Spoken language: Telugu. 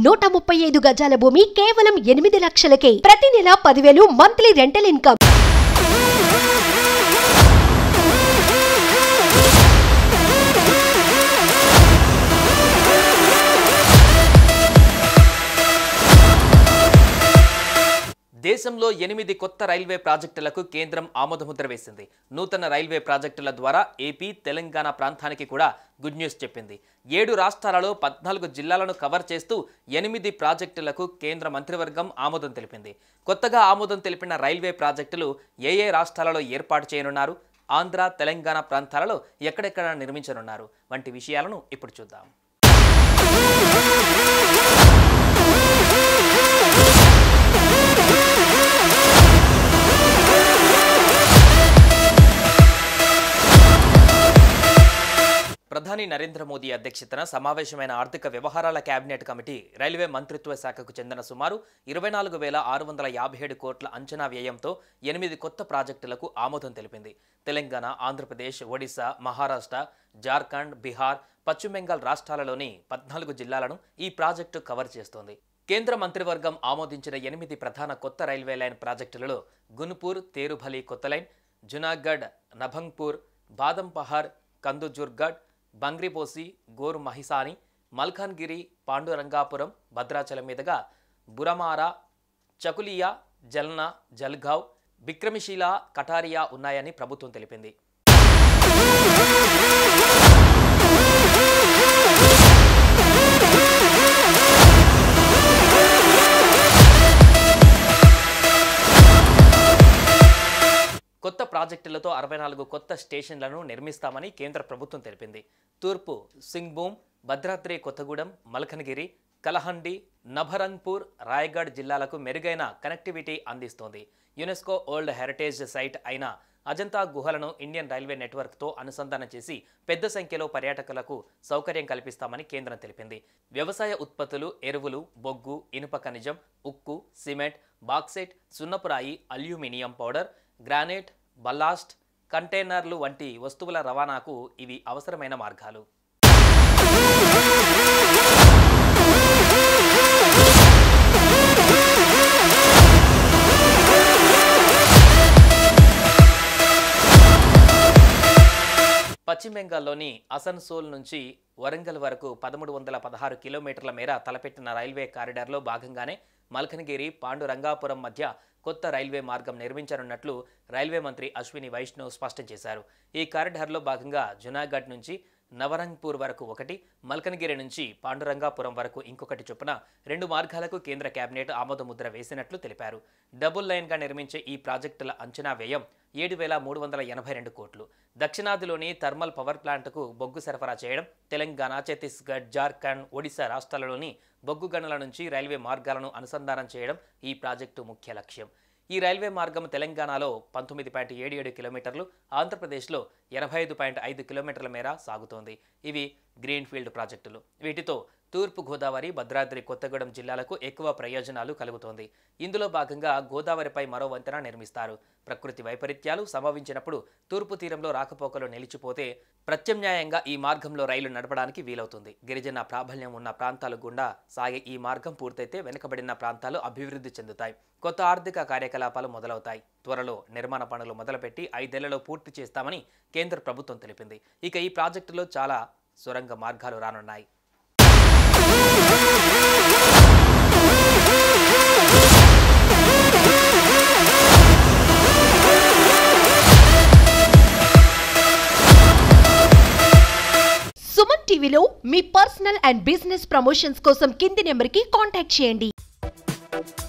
నూట ముప్పై ఐదు గజాల భూమి కేవలం ఎనిమిది లక్షలకే ప్రతి నెల పదివేలు మంత్లీ రెంటల్ ఇన్కమ్ దేశంలో ఎనిమిది కొత్త రైల్వే ప్రాజెక్టులకు కేంద్రం ఆమోదముద్ర వేసింది నూతన రైల్వే ప్రాజెక్టుల ద్వారా ఏపీ తెలంగాణ ప్రాంతానికి కూడా గుడ్ న్యూస్ చెప్పింది ఏడు రాష్ట్రాలలో పద్నాలుగు జిల్లాలను కవర్ చేస్తూ ఎనిమిది ప్రాజెక్టులకు కేంద్ర మంత్రివర్గం ఆమోదం తెలిపింది కొత్తగా ఆమోదం తెలిపిన రైల్వే ప్రాజెక్టులు ఏ ఏ రాష్ట్రాలలో ఏర్పాటు చేయనున్నారు ఆంధ్ర తెలంగాణ ప్రాంతాలలో ఎక్కడెక్కడ నిర్మించనున్నారు వంటి విషయాలను ఇప్పుడు చూద్దాం ప్రధాని నరేంద్ర మోదీ అధ్యక్షతన సమావేశమైన ఆర్థిక వ్యవహారాల కేబినెట్ కమిటీ రైల్వే మంత్రిత్వ శాఖకు చెందిన సుమారు ఇరవై నాలుగు వేల ఆరు వందల యాభై ఏడు కోట్ల అంచనా వ్యయంతో ఎనిమిది కొత్త ప్రాజెక్టులకు ఆమోదం తెలిపింది తెలంగాణ ఆంధ్రప్రదేశ్ ఒడిశా మహారాష్ట్ర జార్ఖండ్ బీహార్ పశ్చిమ బెంగాల్ రాష్ట్రాలలోని పద్నాలుగు జిల్లాలను ఈ ప్రాజెక్టు కవర్ చేస్తోంది కేంద్ర మంత్రివర్గం ఆమోదించిన ఎనిమిది ప్రధాన కొత్త రైల్వే లైన్ ప్రాజెక్టులలో గునుపూర్ తేరుభలి కొత్త లైన్ జునాగఢ్ నభంగ్పూర్ బాదంపహార్ కందుజుర్గఢ్ బంగ్రిపోసి గోరు మహిసాని మల్కాన్గిరి పాండురంగాపురం భద్రాచలం మీదుగా బురమారా చకులియా జల్నా జల్గావ్ బిక్రమిశీల కటారియా ఉన్నాయని ప్రభుత్వం తెలిపింది కొత్త ప్రాజెక్టులతో అరవై నాలుగు కొత్త స్టేషన్లను నిర్మిస్తామని కేంద్ర ప్రభుత్వం తెలిపింది తూర్పు సింగ్భూమ్ భద్రాద్రి కొత్తగూడెం మల్కనగిరి కలహండి నభరంగ్పూర్ రాయగఢ్ జిల్లాలకు మెరుగైన కనెక్టివిటీ అందిస్తోంది యునెస్కో వరల్డ్ హెరిటేజ్ సైట్ అయిన అజంతా గుహలను ఇండియన్ రైల్వే నెట్వర్క్తో అనుసంధానం చేసి పెద్ద సంఖ్యలో పర్యాటకులకు సౌకర్యం కల్పిస్తామని కేంద్రం తెలిపింది వ్యవసాయ ఉత్పత్తులు ఎరువులు బొగ్గు ఇనుప ఖనిజం ఉక్కు సిమెంట్ బాక్సైట్ సున్నపురాయి అల్యూమినియం పౌడర్ గ్రానైట్ బల్లాస్ట్ కంటైనర్లు వంటి వస్తువుల రవాణాకు ఇవి అవసరమైన మార్గాలు పశ్చిమ బెంగాల్లోని అసన్సోల్ నుంచి వరంగల్ వరకు పదమూడు వందల పదహారు కిలోమీటర్ల మేర తలపెట్టిన రైల్వే కారిడార్లో భాగంగానే మల్కనగిరి పాండురంగాపురం మధ్య కొత్త రైల్వే మార్గం నిర్మించనున్నట్లు రైల్వే మంత్రి అశ్విని వైష్ణవ్ స్పష్టం చేశారు ఈ కారిడార్లో భాగంగా జునాగఢ్ నుంచి నవరంగ్పూర్ వరకు ఒకటి మల్కనగిరి నుంచి పాండురంగాపురం వరకు ఇంకొకటి చొప్పున రెండు మార్గాలకు కేంద్ర కేబినెట్ ఆమోదముద్ర వేసినట్లు తెలిపారు డబుల్ లైన్గా నిర్మించే ఈ ప్రాజెక్టుల అంచనా వ్యయం ఏడు వేల మూడు వందల ఎనభై రెండు కోట్లు దక్షిణాదిలోని థర్మల్ పవర్ ప్లాంట్కు బొగ్గు సరఫరా చేయడం తెలంగాణ ఛత్తీస్గఢ్ జార్ఖండ్ ఒడిశా రాష్ట్రాలలోని బొగ్గు గనుల నుంచి రైల్వే మార్గాలను అనుసంధానం చేయడం ఈ ప్రాజెక్టు ముఖ్య లక్ష్యం ఈ రైల్వే మార్గం తెలంగాణలో పంతొమ్మిది పాయింట్ ఏడు ఏడు కిలోమీటర్లు ఆంధ్రప్రదేశ్లో ఎనభై ఐదు పాయింట్ ఐదు కిలోమీటర్ల మేర సాగుతోంది ఇవి గ్రీన్ఫీల్డ్ ప్రాజెక్టులు వీటితో తూర్పు గోదావరి భద్రాద్రి కొత్తగూడెం జిల్లాలకు ఎక్కువ ప్రయోజనాలు కలుగుతోంది ఇందులో భాగంగా గోదావరిపై మరో వంతెన నిర్మిస్తారు ప్రకృతి వైపరీత్యాలు సంభవించినప్పుడు తూర్పు తీరంలో రాకపోకలు నిలిచిపోతే ప్రత్యామ్నాయంగా ఈ మార్గంలో రైలు నడపడానికి వీలవుతుంది గిరిజన ప్రాబల్యం ఉన్న ప్రాంతాల గుండా సాగే ఈ మార్గం పూర్తయితే వెనుకబడిన ప్రాంతాలు అభివృద్ధి చెందుతాయి కొత్త ఆర్థిక కార్యకలాపాలు మొదలవుతాయి త్వరలో నిర్మాణ పనులు మొదలుపెట్టి ఐదేళ్లలో పూర్తి చేస్తామని కేంద్ర ప్రభుత్వం తెలిపింది ఇక ఈ ప్రాజెక్టులో చాలా సొరంగ మార్గాలు రానున్నాయి సుమన్ టీవీలో మీ పర్సనల్ అండ్ బిజినెస్ ప్రమోషన్స్ కోసం కింది నెంబర్కి కాంటాక్ట్ చేయండి